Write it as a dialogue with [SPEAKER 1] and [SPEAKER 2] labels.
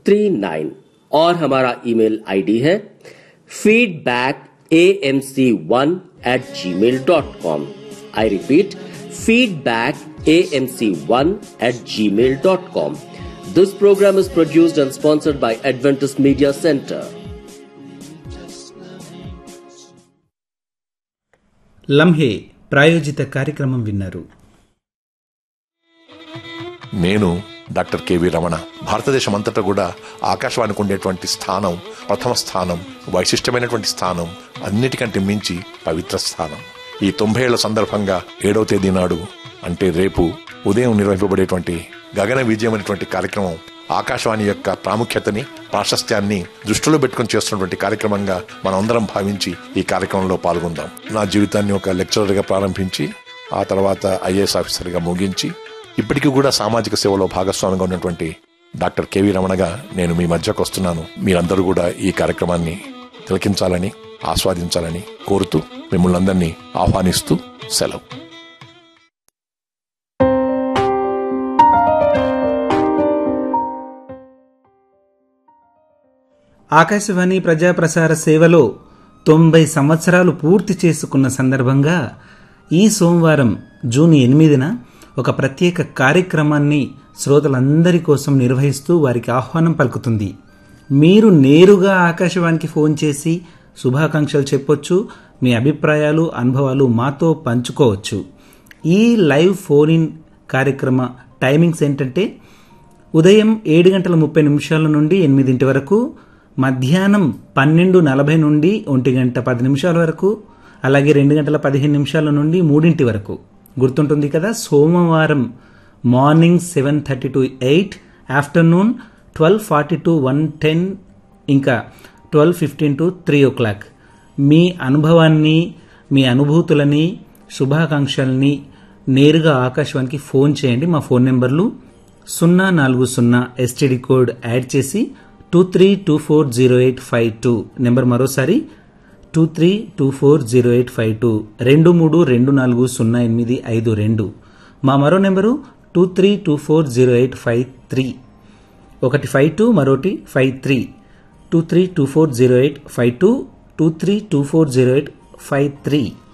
[SPEAKER 1] Three nine और हमारा email ID है feedback A M C one at Gmail dot com I repeat feedback amc1 at gmail.com. This program is produced and sponsored by Adventist Media Center.
[SPEAKER 2] Lamhe ప్రాయోజిత కార్యక్రమం విన్నారు
[SPEAKER 3] నేను doctor KV Ramana భారతదేశం అంతటా కూడా ఆకాశవాణికి ఉండేటువంటి స్థానం ప్రథమ స్థానం వైశిష్టమైనటువంటి స్థానం అన్నిటికంటే మించి పవిత్ర స్థానం ఈ తొంభై ఏళ్ల సందర్భంగా ఏడవ తేదీ నాడు అంటే రేపు ఉదయం నిర్వహింపబడేటువంటి గగన విజయం అనేటువంటి కార్యక్రమం ఆకాశవాణి యొక్క ప్రాముఖ్యతని ప్రాశస్త్యాన్ని దృష్టిలో పెట్టుకుని చేస్తున్నటువంటి కార్యక్రమంగా మనమందరం భావించి ఈ కార్యక్రమంలో పాల్గొందాం నా జీవితాన్ని ఒక లెక్చరర్గా ప్రారంభించి ఆ తర్వాత ఐఏఎస్ ఆఫీసర్గా ముగించి ఇప్పటికీ కూడా సామాజిక సేవలో భాగస్వామిగా ఉన్నటువంటి డాక్టర్ కెవి రమణగా నేను మీ మధ్యకు వస్తున్నాను మీరందరూ కూడా ఈ కార్యక్రమాన్ని తిలకించాలని ఆస్వాదించాలని కోరుతూ మిమ్మల్ని అందరినీ ఆహ్వానిస్తూ సెలవు
[SPEAKER 2] ఆకాశవాణి ప్రజాప్రసార సేవలో తొంభై సంవత్సరాలు పూర్తి చేసుకున్న సందర్భంగా ఈ సోమవారం జూన్ ఎనిమిదిన ఒక ప్రత్యేక కార్యక్రమాన్ని శ్రోతలందరి కోసం నిర్వహిస్తూ వారికి ఆహ్వానం పలుకుతుంది మీరు నేరుగా ఆకాశవాణికి ఫోన్ చేసి శుభాకాంక్షలు చెప్పొచ్చు మీ అభిప్రాయాలు అనుభవాలు మాతో పంచుకోవచ్చు ఈ లైవ్ ఫోన్ ఇన్ కార్యక్రమ టైమింగ్స్ ఏంటంటే ఉదయం ఏడు గంటల ముప్పై నిమిషాల నుండి ఎనిమిదింటి వరకు మధ్యాహ్నం పన్నెండు నలభై నుండి ఒంటి గంట పది నిమిషాల వరకు అలాగే రెండు గంటల పదిహేను నిమిషాల నుండి మూడింటి వరకు గుర్తుంటుంది కదా సోమవారం morning seven thirty to eight afternoon twelve forty to one ten ఇంకా twelve fifteen to three o'clock మీ అనుభవాన్ని మీ అనుభూతులని శుభాకాంక్షల్ని నేరుగా ఆకాశవాణికి ఫోన్ చేయండి మా ఫోన్ నెంబర్లు సున్నా నాలుగు సున్నా ఎస్టీడీ కోడ్ యాడ్ చేసి two three two four zero eight five two number మరోసారి two three two four zero eight five two రెండు మూడు రెండు నాలుగు సున్నా ఎనిమిది ఐదు రెండు మా మరో number two three two four zero eight five three ఒకటి ఫైవ్ టూ మరోటి five three two three two four zero eight five two two three two four zero eight five three